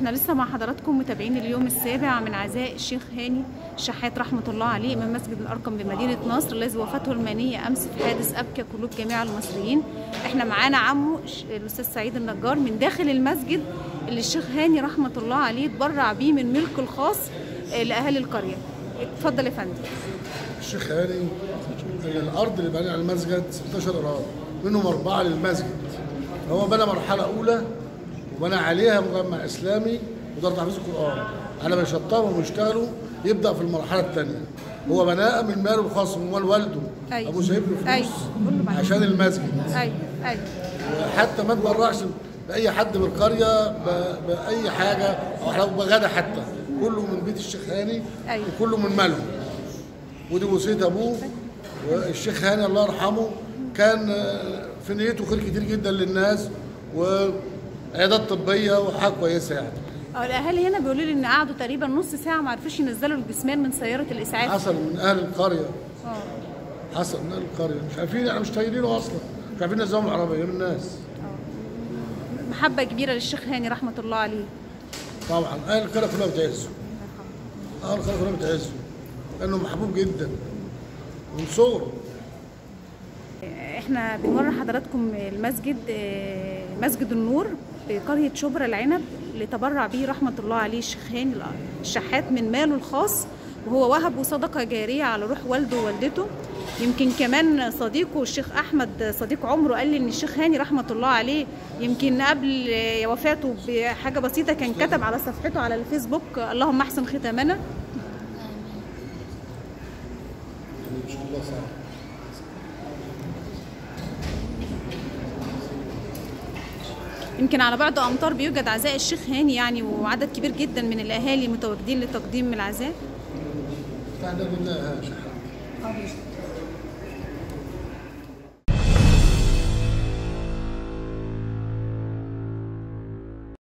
احنا لسه مع حضراتكم متابعين اليوم السابع من عزاء الشيخ هاني الشحات رحمه الله عليه امام مسجد الارقم بمدينه نصر الذي وفاته المنيه امس في حادث ابكى قلوب جميع المصريين احنا معانا عمه ش- الاستاذ سعيد النجار من داخل المسجد اللي الشيخ هاني رحمه الله عليه اتبرع بيه من ملكه الخاص آه، لاهالي القريه اتفضل يا فندم الشيخ هاني الارض اللي بنى على المسجد 16 اراضي منهم اربعه للمسجد هو بنى مرحله اولى وبنى عليها مجمع اسلامي ودار تحفيظ القران على ما يشطبوا ويشتغلوا يبدا في المرحله الثانيه هو بناها من ماله الخاص من مال والده أيوة. ابوه سايب له أيوة. فلوس قول له معلش. عشان المسجد ايوه ايوه وحتى ما تبرعش باي حد من القريه ب- باي حاجه او لو بغدا حتى كله من بيت الشيخ هاني أيوة. وكله من ماله ودي وصيه ابوه والشيخ هاني الله يرحمه كان آه، في نيته خير كتير جدا للناس وعيادات طبيه وحاجه كويسه يعني اه الاهالي هنا بيقولوا لي ان قعدوا تقريبا نص ساعه ما عرفوش ينزلوا الجسمان من سياره الاسعاف حصل من اهل القريه اه حصل من اهل القريه مش عارفين احنا مش طايقينه اصلا مش عارفين نظام العربيه من الناس محبه كبيره للشيخ هاني رحمه الله عليه طبعا اهل القريه كلها بتعزه اهل القريه كلها بتعزه لانه محبوب جدا من صغره احنا بنوري حضراتكم المسجد آه، مسجد النور بقرية شبرا العنب اللي تبرع به رحمة الله عليه الشيخ هاني الشحات من ماله الخاص وهو وهبه صدقة جارية على روح والده ووالدته يمكن كمان صديقه الشيخ أحمد صديق عمره قال لي إن الشيخ هاني رحمة الله عليه يمكن قبل آه، وفاته بحاجة بسيطة كان كتب على صفحته على الفيسبوك اللهم أحسن ختامنا ان شاء الله صح يمكن على بعد امتار بيوجد عزاء الشيخ هاني يعني وعدد كبير جدا من الاهالي متواجدين لتقديم العزاء تعالى بالله يا شيخ